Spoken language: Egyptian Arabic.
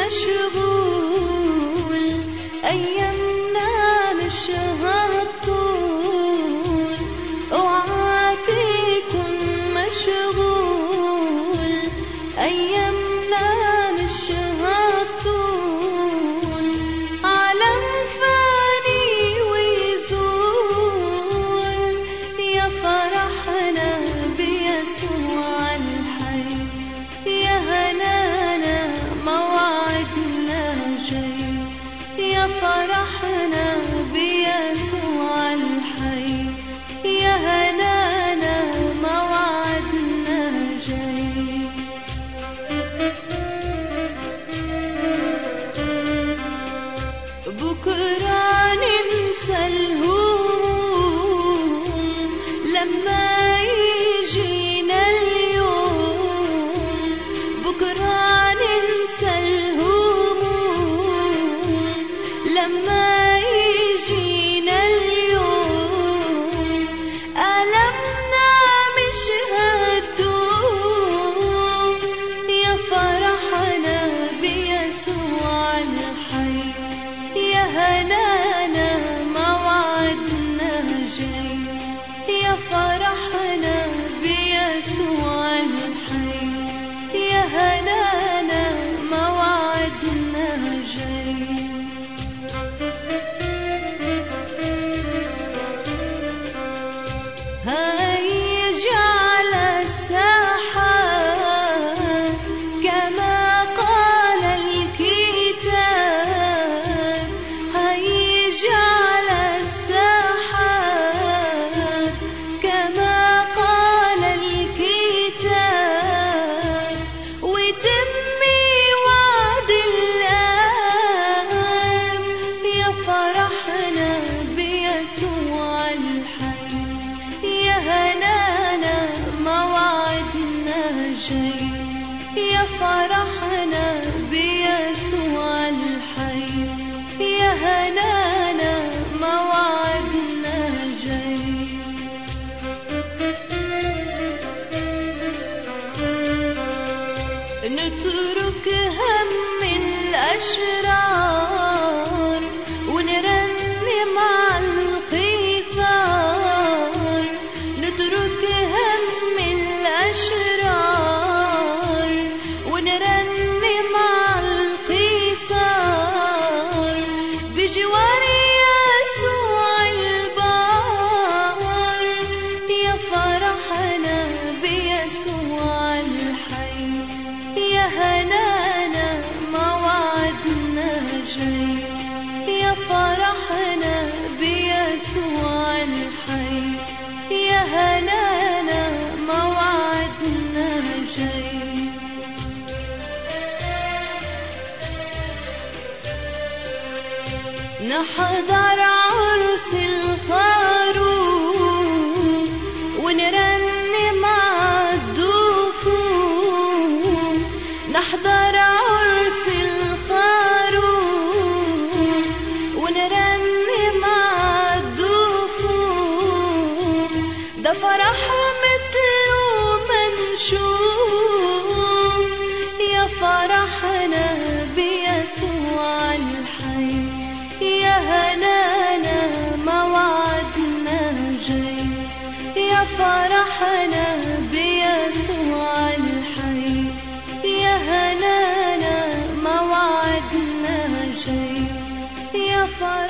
مشغول أيامنا مش هالطول اوعى تكون مشغول أيامنا مش هالطول عالم فاني ويزول يا فرحنا بيسوع الحي يا هنانا موعدنا جاي يا فرحنا بيسوع الحي يا هنانا موعدنا جاي بكرة ننسى الهموم لما يجينا اليوم بكرة ننسى الهموم لما يجينا اليوم ألمنا مش هتدوم يا فرحنا بيسوع الحي يا هنانا موعدنا جاي يا فرحنا بيسوع الحي يا هنانا موعدنا جاي هيجي على الساحة كما قال الكتاب هيجي على الساحة كما قال الكتاب وتمي وعد الآب يا فرحنا بيسوع الحي يا هنانا موعدنا جاي يا فرحنا بيسوع الحي يا هنانا موعدنا جاي نترك هم الأشرار ونرنم على القيثار نترك هم الأشرار ونرنم على القيثار بجوار يسوع البار يا فرحنا بيسوع الحي يا هنانا موعدنا جاي يا فرحنا بيسوع الحي يا هنانا موعدنا جاي نحضر عرس الخروف ونرنم عالدفوف نحضر عرس الخروف ونرنم عالدفوف ده فرح مثله ما نشوف يا فرحنا بيسوع الحي يا هنانا موعدنا جاي يا فرحنا بيسوع الحي يا هنانا موعدنا جاي يا فرحنا